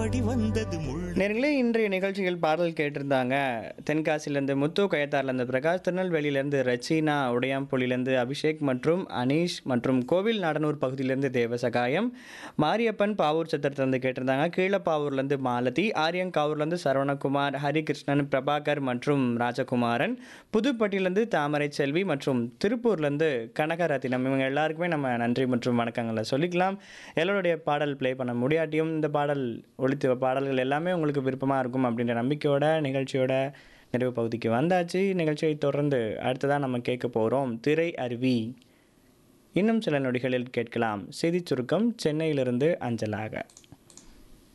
எப்படி வந்தது முள் நேர்களே இன்றைய நிகழ்ச்சியில் பாடல் கேட்டிருந்தாங்க தென்காசிலேருந்து முத்து கயத்தார்லேருந்து பிரகாஷ் திருநெல்வேலியிலேருந்து ரச்சீனா உடையாம்புலியிலேருந்து அபிஷேக் மற்றும் அனீஷ் மற்றும் கோவில் நாடனூர் பகுதியிலேருந்து தேவசகாயம் மாரியப்பன் பாவூர் சத்திரத்திலேருந்து கேட்டிருந்தாங்க கீழப்பாவூர்லேருந்து மாலதி ஆரியங்காவூர்லேருந்து சரவணகுமார் ஹரிகிருஷ்ணன் பிரபாகர் மற்றும் ராஜகுமாரன் புதுப்பட்டியிலேருந்து தாமரை செல்வி மற்றும் திருப்பூர்லேருந்து கனகரத்தினம் இவங்க எல்லாருக்குமே நம்ம நன்றி மற்றும் வணக்கங்களை சொல்லிக்கலாம் எல்லாருடைய பாடல் ப்ளே பண்ண முடியாட்டியும் இந்த பாடல் ஒழித்த பாடல்கள் எல்லாமே உங்களுக்கு விருப்பமாக இருக்கும் அப்படின்ற நம்பிக்கையோட நிகழ்ச்சியோட நிறைவு பகுதிக்கு வந்தாச்சு நிகழ்ச்சியை தொடர்ந்து அடுத்ததான் நம்ம கேட்க போகிறோம் திரை அருவி இன்னும் சில நொடிகளில் கேட்கலாம் செய்திச் சுருக்கம் சென்னையிலிருந்து அஞ்சலாக